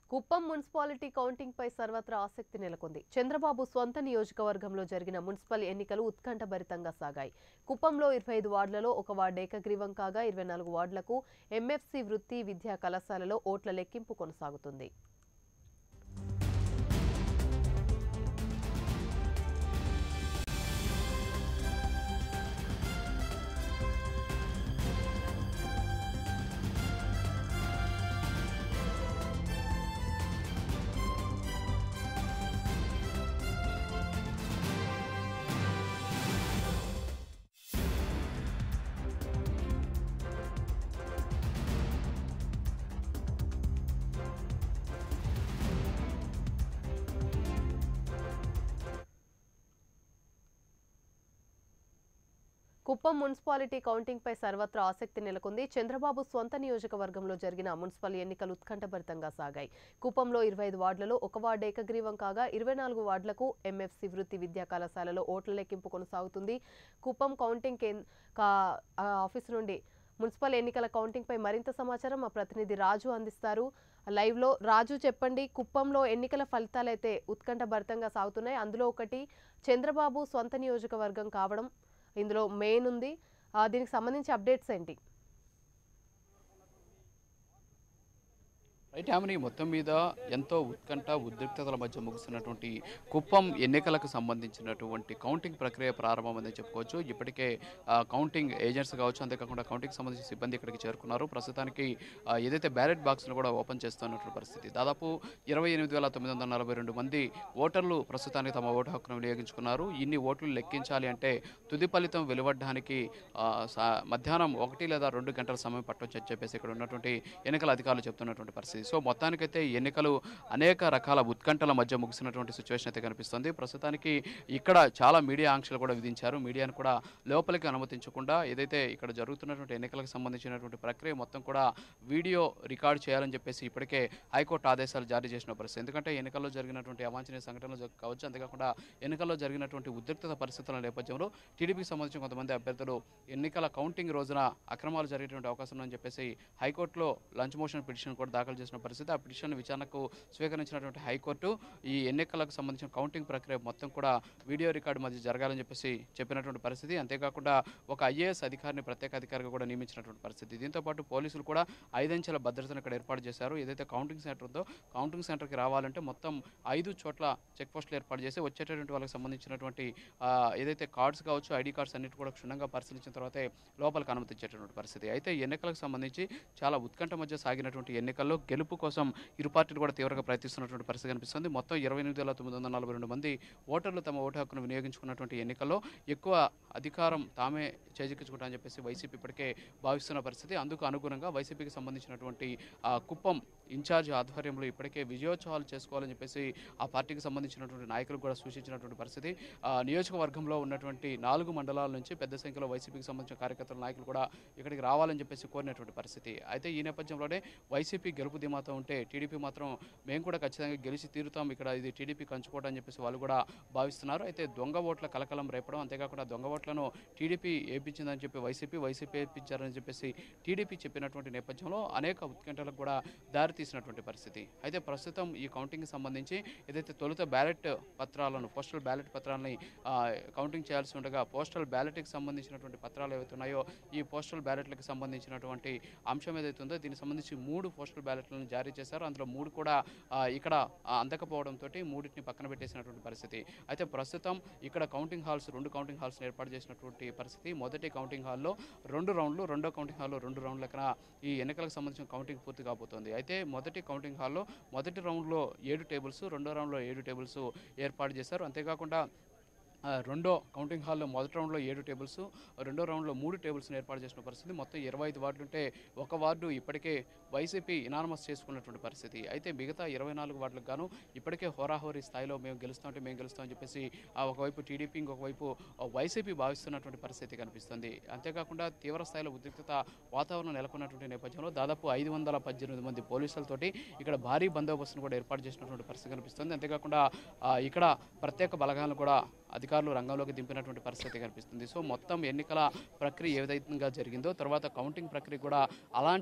Kuppam municipality counting పై సర్వత్రా ఆసక్తి నెలకొంది చంద్రబాబు స్వంత నియోజకవర్గంలో జరిగిన మున్సిపల్ ఎన్నికలు ఉత్కంఠభరితంగా సాగాయి కుప్పంలో ఇరవై ఐదు వార్డులలో ఒక వార్డు ఏకగ్రీవం కాగా ఇరవై నాలుగు వార్డులకు ఎంఎఫ్సి వృత్తి విద్యా కళాశాలలో ఓట్ల లెక్కింపు కొనసాగుతుంది కుప్పం మున్సిపాలిటీ కౌంటింగ్ పై సర్వత్రా ఆసక్తి నెలకొంది చంద్రబాబు స్వంత నియోజకవర్గంలో జరిగిన మున్సిపల్ ఎన్నికలు ఉత్కంఠభరితంగా సాగాయి కుప్పంలో ఇరవై ఐదు వార్డులలో ఒక వార్డు ఏకగ్రీవం కాగా ఇరవై నాలుగు వార్డులకు ఎంఎఫ్సి వృత్తి విద్యా కళాశాలలో ఓట్ల లెక్కింపు కొనసాగుతుంది కుప్పం కౌంటింగ్ కేం- కా- ఆ ఆఫీసు నుండి మున్సిపల్ ఎన్నికల కౌంటింగ్ పై మరింత సమాచారం మా ప్రతినిధి రాజు అందిస్తారు లైవ్ లో రాజు చెప్పండి కుప్పంలో ఎన్నికల ఫలితాలు అయితే ఉత్కంఠభరితంగా సాగుతున్నాయి అందులో ఒకటి చంద్రబాబు సొంత నియోజకవర్గం కావడం ఇందులో మెయిన్ ఉంది ఆ, దీనికి సంబంధించి అప్డేట్స్ ఏంటి రైట్ యామిని మొత్తం మీద ఎంతో ఉత్కంఠ ఉద్రిక్తతల మధ్య ముగుస్తున్నటువంటి కుప్పం ఎన్నికలకు సంబంధించినటువంటి కౌంటింగ్ ప్రక్రియ ప్రారంభమైందని చెప్పుకోవచ్చు ఇప్పటికే ఆ, కౌంటింగ్ ఏజెంట్స్ కావచ్చు అంతేకాకుండా కౌంటింగ్ సంబంధించిన సిబ్బంది ఇక్కడికి చేరుకున్నారు ప్రస్తుతానికి ఆ, ఏదైతే బ్యాలెట్ బాక్స్ను కూడా ఓపెన్ చేస్తున్నటువంటి పరిస్థితి దాదాపు ఇరవై ఎనిమిది వేల తొమ్మిది వందల నలభై రెండు మంది ఓటర్లు ప్రస్తుతానికి తమ ఓటు హక్కును వినియోగించుకున్నారు ఇన్ని ఓట్లు లెక్కించాలి అంటే తుది ఫలితం వెలువడడానికి ఆ, సా- మధ్యాహ్నం ఒకటి లేదా రెండు గంటల సమయం పట్టొచ్చు అని చెప్పేసి ఇక్కడ ఉన్నటువంటి ఎన్నికల అధికారులు చెప్తున్నటువంటి పరిస్థితి సో మొత్తానికైతే ఈ ఎన్నికలు అనేక రకాల ఉత్కంఠల మధ్య ముగిసినటువంటి సిచ్యువేషన్ అయితే కనిపిస్తుంది ప్రస్తుతానికి ఇక్కడ చాలా మీడియా ఆంక్షలు కూడా విధించారు మీడియాను కూడా లోపలికి అనుమతించకుండా ఏదైతే ఇక్కడ జరుగుతున్నటువంటి ఎన్నికలకు సంబంధించినటువంటి ప్రక్రియ మొత్తం కూడా వీడియో రికార్డ్ చేయాలని చెప్పేసి ఇప్పటికే హైకోర్టు ఆదేశాలు జారీ చేసిన పరిస్థితి ఎందుకంటే ఎన్నికల్లో జరిగినటువంటి అవాంఛనీయ సంఘటనలు జ- కావచ్చు అంతేకాకుండా ఎన్నికల్లో జరిగినటువంటి ఉద్రిక్తత పరిస్థితుల నేపథ్యంలో టీడీపీకి సంబంధించిన కొంతమంది అభ్యర్థులు ఎన్నికల కౌంటింగ్ రోజున అక్రమాలు జరిగేటువంటి అవకాశం ఉందని చెప్పేసి హైకోర్టులో లంచ్ మోషన్ పిటిషన్ కూడా దాఖలు చేసిన పరిస్థితి ఆ పిటిషన్ విచారణకు స్వీకరించినటువంటి హైకోర్టు ఈ ఎన్నికలకు సంబంధించిన కౌంటింగ్ ప్రక్రియ మొత్తం కూడా వీడియో రికార్డు మధ్య జరగాలని చెప్పేసి చెప్పినటువంటి పరిస్థితి అంతేకాకుండా ఒక ఐఏఎస్ అధికారిని ప్రత్యేక అధికారిగా కూడా నియమించినటువంటి పరిస్థితి దీంతో పాటు పోలీసులు కూడా ఐదంచెల భద్రతను ఇక్కడ ఏర్పాటు చేశారు ఏదైతే కౌంటింగ్ సెంటర్ ఉందో కౌంటింగ్ సెంటర్కి రావాలంటే మొత్తం ఐదు చోట్ల చెక్ పోస్టులు ఏర్పాటు చేసి వచ్చేటటువంటి వాళ్ళకి సంబంధించినటువంటి ఆ, ఏదైతే కార్డ్స్ కావచ్చు ఐడి కార్డ్స్ అన్నిటి కూడా క్షుణ్ణంగా పరిశీలించిన తర్వాతే లోపలికి అనుమతించేటటువంటి పరిస్థితి అయితే ఈ ఎన్నికలకు సంబంధించి చాలా ఉత్కంఠ మధ్య సాగినటువంటి ఎన్నికల్లో గెలుపు కోసం ఇరు పార్టీలు కూడా తీవ్రంగా ప్రయత్నిస్తున్నటువంటి పరిస్థితి కనిపిస్తుంది మొత్తం ఇరవై ఎనిమిది వేల తొమ్మిది వందల నలభై రెండు మంది ఓటర్లు తమ ఓటు హక్కును వినియోగించుకున్నటువంటి ఎన్నికల్లో ఎక్కువ అధికారం తామే చేజిక్కించుకుంటామని చెప్పేసి వైసీపీ ఇప్పటికే భావిస్తున్న పరిస్థితి అందుకు అనుగుణంగా వైసీపీకి సంబంధించినటువంటి ఆ, కుప్పం ఇన్ఛార్జ్ ఆధ్వర్యంలో ఇప్పటికే విజయోత్సవాలు చేసుకోవాలని చెప్పేసి ఆ పార్టీకి సంబంధించినటువంటి నాయకులు కూడా సూచించినటువంటి పరిస్థితి ఆ, నియోజకవర్గంలో ఉన్నటువంటి నాలుగు మండలాల నుంచి పెద్ద సంఖ్యలో వైసీపీకి సంబంధించిన కార్యకర్తల నాయకులు కూడా ఇక్కడికి రావాలని చెప్పేసి కోరినటువంటి పరిస్థితి అయితే ఈ నేపథ్యంలోనే వైసీపీ గెలుపు ధీమాతో ఉంటే టీడీపీ మాత్రం మేము కూడా ఖచ్చితంగా గెలిచి తీరుతాం ఇక్కడ ఇది టీడీపీ కంచుకోవడం అని చెప్పేసి వాళ్ళు కూడా భావిస్తున్నారు అయితే దొంగ ఓట్ల కలకలం రేపడం అంతేకాకుండా దొంగ ఓట్లను టీడీపీ ఏపించిందని చెప్పి వైసీపీ వైసీపీ ఏపించారని చెప్పేసి టీడీపీ చెప్పినటువంటి నేపథ్యంలో అనేక ఉత్కంఠలకు కూడా దారితీసినటువంటి పరిస్థితి అయితే ప్రస్తుతం ఈ కౌంటింగ్కి సంబంధించి ఏదైతే తొలుత బ్యాలెట్ పత్రాలను పోస్టల్ బ్యాలెట్ పత్రాలని ఆ, కౌంటింగ్ చేయాల్సి ఉండగా పోస్టల్ బ్యాలెట్కి సంబంధించినటువంటి పత్రాలు ఏవైతే ఉన్నాయో ఈ పోస్టల్ బ్యాలెట్లకు సంబంధించినటువంటి అంశం ఏదైతే ఉందో దీనికి సంబంధించి మూడు పోస్టల్ బ్యాలెట్లను జారీ చేశారు అందులో మూడు కూడా ఆ, ఇక్కడ ఆ, అందకపోవడంతో మూడింటిని పక్కన పెట్టేసినటువంటి పరిస్థితి అయితే ప్రస్తుతం ఇక్కడ కౌంటింగ్ హాల్స్ రెండు కౌంటింగ్ హాల్స్ ఏర్పాటు చేసినటువంటి పరిస్థితి మొదటి కౌంటింగ్ హాల్లో రెండు రౌండ్లు రెండో కౌంటింగ్ హాల్లో రెండు రౌండ్ల లెక్కన ఈ ఎన్నికలకు సంబంధించిన కౌంటింగ్ పూర్తి కాబోతోంది అయితే మొదటి కౌంటింగ్ హాల్లో మొదటి రౌండ్లో ఏడు టేబుల్స్ రెండో రౌండ్లో ఏడు టేబుల్స్ ఏర్పాటు చేశారు అంతేకాకుండా ఆ, రెండో కౌంటింగ్ హాల్లో మొదటి రౌండ్లో ఏడు టేబుల్స్ రెండో రౌండ్లో మూడు టేబుల్స్ని ఏర్పాటు చేసిన పరిస్థితి మొత్తం ఇరవై ఐదు వార్డులు ఉంటే ఒక వార్డు ఇప్పటికే వైసీపీ ఇనానమస్ చేసుకున్నటువంటి పరిస్థితి అయితే మిగతా ఇరవై నాలుగు వార్డులకు గాను ఇప్పటికే హోరాహోరీ స్థాయిలో మేము గెలుస్తామంటే మేము గెలుస్తామని చెప్పేసి ఆ ఒకవైపు టీడీపీ ఇంకొక వైపు వైసీపీ భావిస్తున్నటువంటి పరిస్థితి కనిపిస్తుంది అంతేకాకుండా తీవ్ర స్థాయిలో ఉద్రిక్తత వాతావరణం నెలకొన్నటువంటి నేపథ్యంలో దాదాపు ఐదు వందల పద్దెనిమిది మంది పోలీసులతోటి ఇక్కడ భారీ బందోబస్తును కూడా ఏర్పాటు చేసినటువంటి పరిస్థితి కనిపిస్తుంది అంతేకాకుండా ఆ, ఇక్కడ ప్రత్యేక బలగాలను కూడా అధికారులు రంగంలోకి దింపినటువంటి పరిస్థితి కనిపిస్తుంది సో మొత్తం ఎన్నికల ప్రక్రియ ఏ విధంగా జరిగిందో తర్వాత కౌంటింగ్ ప్రక్రియ కూడా అలాంటి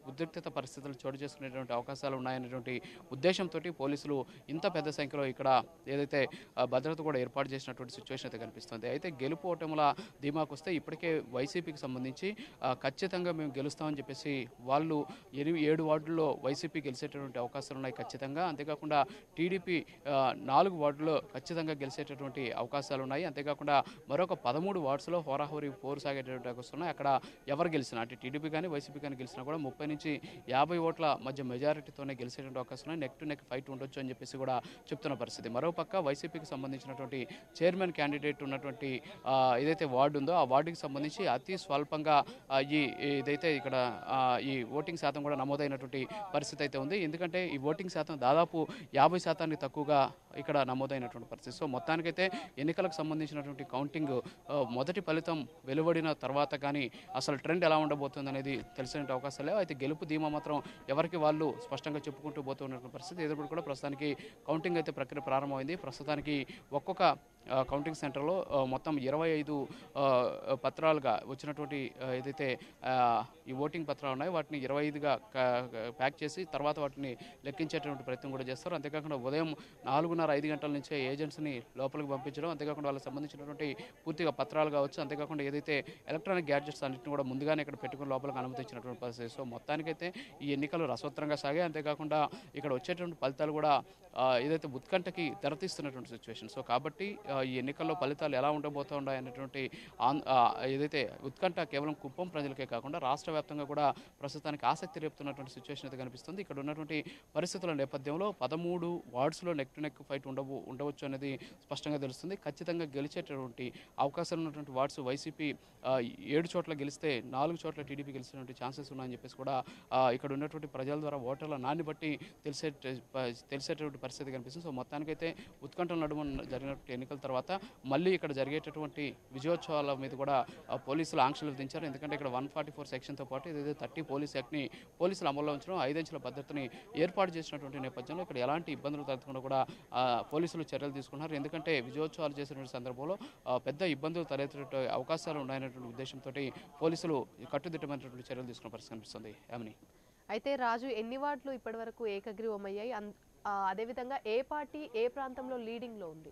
ఉద్రిక్తత పరిస్థితులు చోటు చేసుకునేటువంటి అవకాశాలు ఉన్నాయనేటువంటి ఉద్దేశంతో పోలీసులు ఇంత పెద్ద సంఖ్యలో ఇక్కడ ఏదైతే ఆ, భద్రత కూడా ఏర్పాటు చేసినటువంటి సిచ్యువేషన్ అయితే కనిపిస్తుంది అయితే గెలుపు ఓటముల ధీమాకు వస్తే ఇప్పటికే వైసీపీకి సంబంధించి ఆ, ఖచ్చితంగా మేము గెలుస్తామని చెప్పేసి వాళ్ళు ఎనిమిది ఏడు వార్డుల్లో వైసీపీ గెలిచేటటువంటి అవకాశాలు ఉన్నాయి ఖచ్చితంగా అంతేకాకుండా టీడీపీ ఆ, నాలుగు వార్డుల్లో ఖచ్చితంగా గెలిచేటటువంటి అవకాశాలు ఉన్నాయి అంతేకాకుండా మరొక పదమూడు వార్డ్స్లో హోరాహోరీ పోరు సాగేటటువంటి అవకాశాలు ఉన్నాయి అక్కడ ఎవరు గెలిచినా అంటే టీడీపీ కానీ వైసీపీ కానీ గెలిచినా కూడా ముప్పై నుంచి యాభై ఓట్ల మధ్య మెజారిటీతోనే గెలిచేటువంటి అవకాశం ఉన్నాయి నెక్ టు నెక్ ఫైట్ ఉండొచ్చు అని చెప్పేసి కూడా చెప్తున్న పరిస్థితి మరోపక్క వైసీపీకి సంబంధించినటువంటి చైర్మన్ క్యాండిడేట్ ఉన్నటువంటి ఆ, ఏదైతే వార్డు ఉందో ఆ వార్డుకి సంబంధించి అతి స్వల్పంగా ఆ, ఈ ఏదైతే ఇక్కడ ఆ, ఈ ఓటింగ్ శాతం కూడా నమోదైనటువంటి పరిస్థితి అయితే ఉంది ఎందుకంటే ఈ ఓటింగ్ శాతం దాదాపు యాభై శాతానికి తక్కువగా ఇక్కడ నమోదైనటువంటి పరిస్థితి సో మొత్తానికైతే ఎన్నికలకు సంబంధించినటువంటి కౌంటింగ్ ఆ, మొదటి ఫలితం వెలువడిన తర్వాత కానీ అసలు ట్రెండ్ ఎలా ఉండబోతుంది అనేది తెలిసిన అవకాశాలు లేవు అయితే గెలుపు ధీమా మాత్రం ఎవరికి వాళ్ళు స్పష్టంగా చెప్పుకుంటూ పోతున్నటువంటి పరిస్థితి ఎదురు కూడా ప్రస్తుతానికి కౌంటింగ్ అయితే ప్రక్రియ ప్రారంభమైంది ప్రస్తుతానికి ఒక్కొక్క ఆ, కౌంటింగ్ సెంటర్లో ఆ, మొత్తం ఇరవై ఐదు ఆ, పత్రాలుగా వచ్చినటువంటి ఆ, ఏదైతే ఆ, ఈ ఓటింగ్ పత్రాలు ఉన్నాయో వాటిని ఇరవై ఐదుగా ప్యాక్ చేసి తర్వాత వాటిని లెక్కించేటువంటి ప్రయత్నం కూడా చేస్తారు అంతేకాకుండా ఉదయం నాలుగున్నర ఐదు గంటల నుంచే ఏజెంట్స్ని లోపలికి పంపించడం అంతేకాకుండా వాళ్ళకి సంబంధించినటువంటి పూర్తిగా పత్రాలు కావచ్చు అంతేకాకుండా ఏదైతే ఎలక్ట్రానిక్ గ్యాడ్జెట్స్ అన్నింటిని కూడా ముందుగానే ఇక్కడ పెట్టుకుని లోపలికి అనుమతించినటువంటి పరిస్థితి సో మొత్తానికైతే ఈ ఎన్నికలు రసవత్తరంగా సాగాయి అంతేకాకుండా ఇక్కడ వచ్చేటువంటి ఫలితాలు కూడా ఆ, ఏదైతే ఉత్కంఠకి తెరతీస్తున్నటువంటి సిచ్యువేషన్ సో కాబట్టి ఆ, ఈ ఎన్నికల్లో ఫలితాలు ఎలా ఉండబోతూ ఉన్నాయి అనేటువంటి ఆన్- ఆ, ఏదైతే ఉత్కంఠ కేవలం కుప్పం ప్రజలకే కాకుండా రాష్ట్ర వ్యాప్తంగా కూడా ప్రస్తుతానికి ఆసక్తి రేపుతున్నటువంటి సిచ్యువేషన్ అయితే కనిపిస్తుంది ఇక్కడ ఉన్నటువంటి పరిస్థితుల నేపథ్యంలో పదమూడు వార్డ్స్లో నెక్ టు నెక్ ఫైట్ ఉండవు ఉండవచ్చు అనేది స్పష్టంగా తెలుస్తుంది ఖచ్చితంగా గెలిచేటటువంటి అవకాశాలు ఉన్నటువంటి వార్డ్స్ వైసీపీ ఆ, ఏడు చోట్ల గెలిస్తే నాలుగు చోట్ల టీడీపీ గెలిచినటువంటి ఛాన్సెస్ ఉన్నాయని చెప్పేసి కూడా ఆ, ఇక్కడ ఉన్నటువంటి ప్రజల ద్వారా ఓటర్ల నాన్ని బట్టి తెలిసే తెలిసేటటువంటి పరిస్థితి కనిపిస్తుంది సో మొత్తానికైతే ఉత్కంఠల నడుమ జరిగినటువంటి ఎన్నికల తర్వాత మళ్ళీ ఇక్కడ జరిగేటటువంటి విజయోత్సవాల మీద కూడా ఆ, పోలీసులు ఆంక్షలు విధించారు ఎందుకంటే ఇక్కడ వన్ ఫార్టీ ఫోర్ సెక్షన్తో పాటు ఏదైతే థర్టీ పోలీస్ యాక్ట్ని పోలీసులు అమల్లో ఉంచడం ఐదంచెల భద్రతని ఏర్పాటు చేసినటువంటి నేపథ్యంలో ఇక్కడ ఎలాంటి ఇబ్బందులు తలెత్తకుండా కూడా ఆ, పోలీసులు చర్యలు తీసుకున్నారు ఎందుకంటే విజయోత్సవాలు చేసినటువంటి సందర్భంలో ఆ, పెద్ద ఇబ్బందులు తలెత్తే అవకాశాలు ఉన్నాయనేటువంటి ఉద్దేశంతో పోలీసులు కట్టుదిట్టమైనటువంటి చర్యలు తీసుకున్న పరిస్థితి కనిపిస్తుంది యామిని అయితే రాజు ఎన్ని వార్డులు ఇప్పటివరకు ఏకగ్రీవమయ్యాయి అన్- ఆ, అదేవిధంగా ఏ పార్టీ ఏ ప్రాంతంలో లీడింగ్లో ఉంది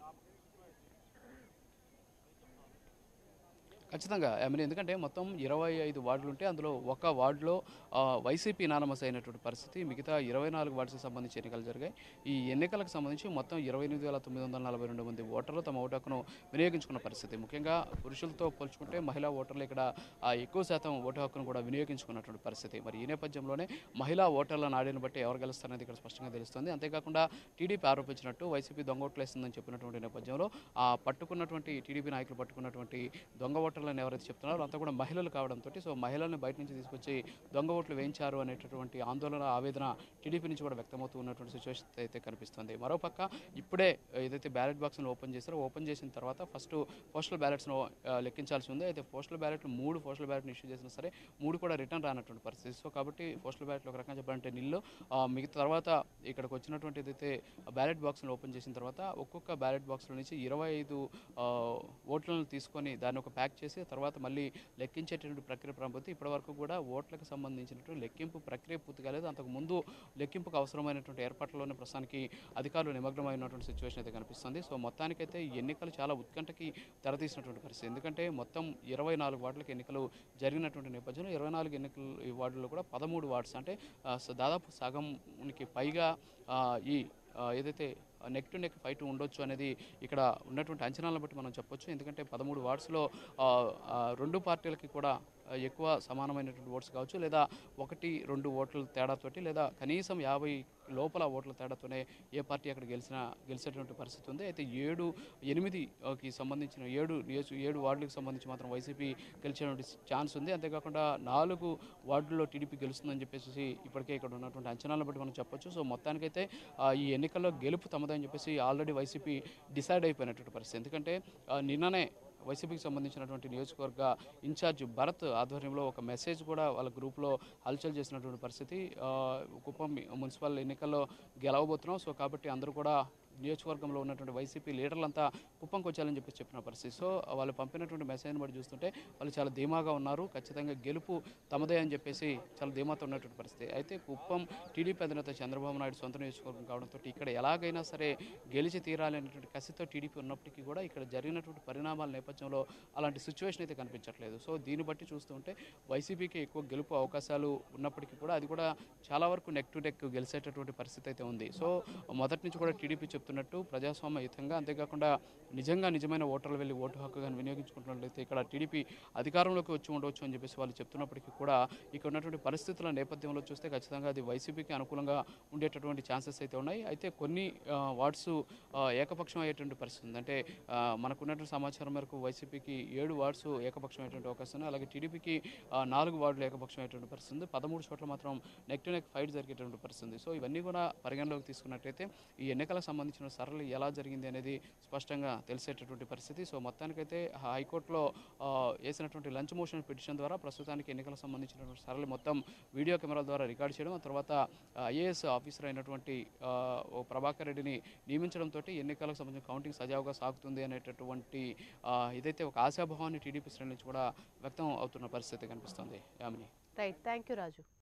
ఖచ్చితంగా ఐ మీన్ ఎందుకంటే మొత్తం ఇరవై ఐదు వార్డులు ఉంటే అందులో ఒక వార్డులో ఆ, వైసీపీ నానమస్ అయినటువంటి పరిస్థితి మిగతా ఇరవై నాలుగు వార్డులకు సంబంధించి ఎన్నికలు జరిగాయి ఈ ఎన్నికలకు సంబంధించి మొత్తం ఇరవై ఎనిమిది వేల తొమ్మిది వందల నలభై రెండు మంది ఓటర్లు తమ ఓటు హక్కును వినియోగించుకున్న పరిస్థితి ముఖ్యంగా పురుషులతో పోల్చుకుంటే మహిళా ఓటర్లు ఇక్కడ ఆ, ఎక్కువ శాతం ఓటు హక్కును కూడా వినియోగించుకున్నటువంటి పరిస్థితి మరి ఈ నేపథ్యంలోనే మహిళా ఓటర్ల నాడిని బట్టి ఎవరు గెలుస్తారనేది ఇక్కడ స్పష్టంగా తెలుస్తుంది అంతేకాకుండా టీడీపీ ఆరోపించినట్టు వైసీపీ దొంగ ఓట్లు వేస్తుందని చెప్పినటువంటి నేపథ్యంలో ఆ పట్టుకున్నటువంటి టీడీపీ నాయకులు పట్టుకున్నటువంటి దొంగ ఓటర్లను ఎవరైతే చెప్తున్నారో అంతా కూడా మహిళలు కావడంతో సో మహిళల్ని బయట నుంచి తీసుకొచ్చి దొంగ ఓట్లు వేయించారు అనేటటువంటి ఆందోళన ఆవేదన టీడీపీ నుంచి కూడా వ్యక్తమవుతూ ఉన్నటువంటి సిచ్యువేషన్ అయితే కనిపిస్తుంది మరోపక్క ఇప్పుడే ఏదైతే బ్యాలెట్ బాక్స్ను ఓపెన్ చేశారో ఓపెన్ చేసిన తర్వాత ఫస్ట్ పోస్టల్ బ్యాలెట్స్ను లెక్కించాల్సి ఉంది అయితే పోస్టల్ బ్యాలెట్లు మూడు పోస్టల్ బ్యాలెట్ని ఇష్యూ చేసినా సరే మూడు కూడా రిటర్న్ రానటువంటి పరిస్థితి సో కాబట్టి పోస్టల్ బ్యాలెట్లు ఒక రకంగా చెప్పాలంటే నిల్లు ఆ, మిగతా తర్వాత ఇక్కడికి వచ్చినటువంటి ఏదైతే బ్యాలెట్ బాక్స్ను ఓపెన్ చేసిన తర్వాత ఒక్కొక్క బ్యాలెట్ బాక్స్లో నుంచి ఇరవై ఐదు ఓట్లను తీసుకొని దాన్ని ఒక ప్యాక్ చేసి తర్వాత మళ్ళీ లెక్కించేటటువంటి ప్రక్రియ ప్రారంభించి ఇప్పటివరకు కూడా ఓట్లకు సంబంధించినటువంటి లెక్కింపు ప్రక్రియ పూర్తి కాలేదు అంతకు ముందు లెక్కింపుకు అవసరమైనటువంటి ఏర్పాట్లలోనే ప్రస్తుతానికి అధికారులు నిమగ్నమై ఉన్నటువంటి సిచ్యువేషన్ అయితే కనిపిస్తుంది సో మొత్తానికైతే ఈ ఎన్నికలు చాలా ఉత్కంఠకి తెరతీసినటువంటి పరిస్థితి ఎందుకంటే మొత్తం ఇరవై నాలుగు వార్డులకు ఎన్నికలు జరిగినటువంటి నేపథ్యంలో ఇరవై నాలుగు ఎన్నికలు ఈ వార్డుల్లో కూడా పదమూడు వార్డ్స్ అంటే ఆ, స- దాదాపు సగంకి పైగా ఆ, ఈ ఆ, ఏదైతే నెక్ టు నెక్ ఫైట్ ఉండొచ్చు అనేది ఇక్కడ ఉన్నటువంటి అంచనాలను బట్టి మనం చెప్పొచ్చు ఎందుకంటే పదమూడు వార్డ్స్లో ఆ, ఆ, రెండు పార్టీలకి కూడా ఆ, ఎక్కువ సమానమైనటువంటి ఓట్స్ కావచ్చు లేదా ఒకటి రెండు ఓట్ల తేడాతోటి లేదా కనీసం యాభై లోపల ఓట్ల తేడాతోనే ఏ పార్టీ అక్కడ గెలిచిన గెలిచేటువంటి పరిస్థితి ఉంది అయితే ఏడు ఎనిమిదికి సంబంధించిన ఏడు నియోజక ఏడు వార్డులకు సంబంధించి మాత్రం వైసీపీ గెలిచేటువంటి ఛాన్స్ ఉంది అంతేకాకుండా నాలుగు వార్డుల్లో టీడీపీ గెలుస్తుందని చెప్పేసి ఇప్పటికే ఇక్కడ ఉన్నటువంటి అంచనాలను బట్టి మనం చెప్పొచ్చు సో మొత్తానికైతే ఆ, ఈ ఎన్నికల్లో గెలుపు తమదని చెప్పేసి ఆల్రెడీ వైసీపీ డిసైడ్ అయిపోయినటువంటి పరిస్థితి ఎందుకంటే ఆ, నిన్ననే వైసీపీకి సంబంధించినటువంటి నియోజకవర్గ ఇన్ఛార్జ్ భరత్ ఆధ్వర్యంలో ఒక మెసేజ్ కూడా వాళ్ళ గ్రూప్లో హల్చల్ చేసినటువంటి పరిస్థితి ఆ, కుప్పం మున్సిపల్ ఎన్నికల్లో గెలవబోతున్నాం సో కాబట్టి అందరూ కూడా నియోజకవర్గంలో ఉన్నటువంటి వైసీపీ లీడర్లంతా కుప్పంకి వచ్చారని చెప్పి చెప్పిన పరిస్థితి సో వాళ్ళు పంపినటువంటి మెసేజ్ని బట్టి చూస్తుంటే వాళ్ళు చాలా ధీమాగా ఉన్నారు ఖచ్చితంగా గెలుపు తమదే అని చెప్పేసి చాలా ధీమాతో ఉన్నటువంటి పరిస్థితి అయితే కుప్పం టీడీపీ అధినేత చంద్రబాబు నాయుడు సొంత నియోజకవర్గం కావడంతో ఇక్కడ ఎలాగైనా సరే గెలిచి తీరాలి అనేటువంటి కసితో టీడీపీ ఉన్నప్పటికీ కూడా ఇక్కడ జరిగినటువంటి పరిణామాల నేపథ్యంలో అలాంటి సిచ్యువేషన్ అయితే కనిపించట్లేదు సో దీన్ని బట్టి చూస్తుంటే వైసీపీకి ఎక్కువ గెలుపు అవకాశాలు ఉన్నప్పటికీ కూడా అది కూడా చాలా వరకు నెక్ టు నెక్ గెలిచేటటువంటి పరిస్థితి అయితే ఉంది సో మొదటి నుంచి కూడా టీడీపీ చెప్తున్నట్టు ప్రజాస్వామ్యయుతంగా అంతేకాకుండా నిజంగా నిజమైన ఓటర్లు వెళ్ళి ఓటు హక్కు కానీ వినియోగించుకుంటున్నట్లయితే ఇక్కడ టీడీపీ అధికారంలోకి వచ్చి ఉండవచ్చు అని చెప్పేసి వాళ్ళు చెప్తున్నప్పటికీ కూడా ఇక్కడ ఉన్నటువంటి పరిస్థితుల నేపథ్యంలో చూస్తే ఖచ్చితంగా అది వైసీపీకి అనుకూలంగా ఉండేటటువంటి ఛాన్సెస్ అయితే ఉన్నాయి అయితే కొన్ని ఆ, వార్డ్స్ ఆ, ఏకపక్షం అయ్యేటువంటి పరిస్థితి ఉంది అంటే ఆ, మనకున్నటువంటి సమాచారం మేరకు వైసీపీకి ఏడు వార్డ్స్ ఏకపక్షం అయ్యేటువంటి అవకాశం ఉంది అలాగే టీడీపీకి ఆ, నాలుగు వార్డులు ఏకపక్షం అయ్యేటువంటి పరిస్థితి ఉంది పదమూడు చోట్ల మాత్రం నెక్ టు నెక్ ఫైట్ జరిగేటువంటి పరిస్థితి ఉంది సో ఇవన్నీ కూడా పరిగణలోకి తీసుకున్నట్టయితే ఈ ఎన్నికలకు సంబంధించిన సరళి ఎలా జరిగింది అనేది స్పష్టంగా తెలిసేటటువంటి పరిస్థితి సో మొత్తానికైతే హైకోర్టులో ఆ, వేసినటువంటి లంచ్ మోషన్ పిటిషన్ ద్వారా ప్రస్తుతానికి ఎన్నికలకు సంబంధించినటువంటి సరళి మొత్తం వీడియో కెమెరాల ద్వారా రికార్డ్ చేయడం ఆ తర్వాత ఐఏఎస్ ఆఫీసర్ అయినటువంటి ఆ, ఓ ప్రభాకర్ రెడ్డిని నియమించడంతో ఎన్నికలకు సంబంధించిన కౌంటింగ్ సజావుగా సాగుతుంది అనేటటువంటి ఆ, ఇదైతే ఒక ఆశాభావాన్ని టీడీపీ శ్రేణి నుంచి కూడా వ్యక్తం అవుతున్న పరిస్థితి కనిపిస్తుంది Yamini right thank you Raju